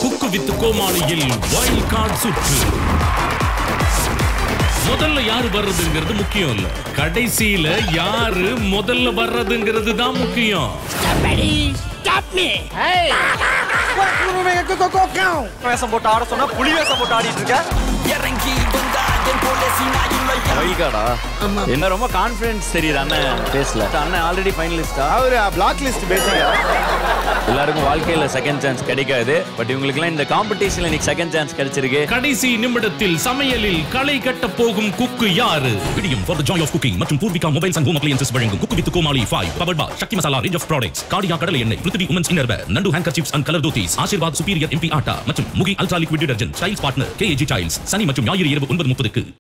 குக்கு with கோமாளியில் wild card சுற்று முதல்ல யாரு வர்றதுங்கிறது முக்கியம் இல்ல கடைசியில யாரு முதல்ல வர்றதுங்கிறது தான் முக்கியம் வேஷம் போட்டு ஆட சொன்னா புலி வேஷம் போட்டு ஆடிட்டு இருக்க வைல்ட் கார்டா என்ன ரொம்ப கான்ஃபிடன்ஸ் தெரியுது அண்ணன் பேசல அண்ணன் ஆல்ரெடி ஃபைனலிஸ்டா அவரு பிளாக் லிஸ்ட் பேசிங்க எல்லாருக்கும் வாழ்க்கையில செகண்ட் சான்ஸ் கிடைக்காது பட் இவங்களுக்குலாம் இந்த காம்படிஷன்ல இன்னைக்கு செகண்ட் சான்ஸ் கிடைச்சிருக்கு கடைசி நிமிடத்தில் சமையலில் களை கட்ட போகும் குக்கு யாரு விடியும் for the joy of cooking மற்றும் Poorvika mobiles and home appliances வழங்கும் cook with Comali five power பா Sakthi Masala range of products காடியா கடலை எண்ணெய் பிருத்திவி உமன்ஸ் இன்னர்வேர் நண்டு hanger chips and colour dhotis Aashirvaad superior MP atta மற்றும் Mugi ultra liquid detergent styles partner KAG tiles சனி மற்றும் ஞாயிறு இரவு ஒன்பது முப்பதுக்கு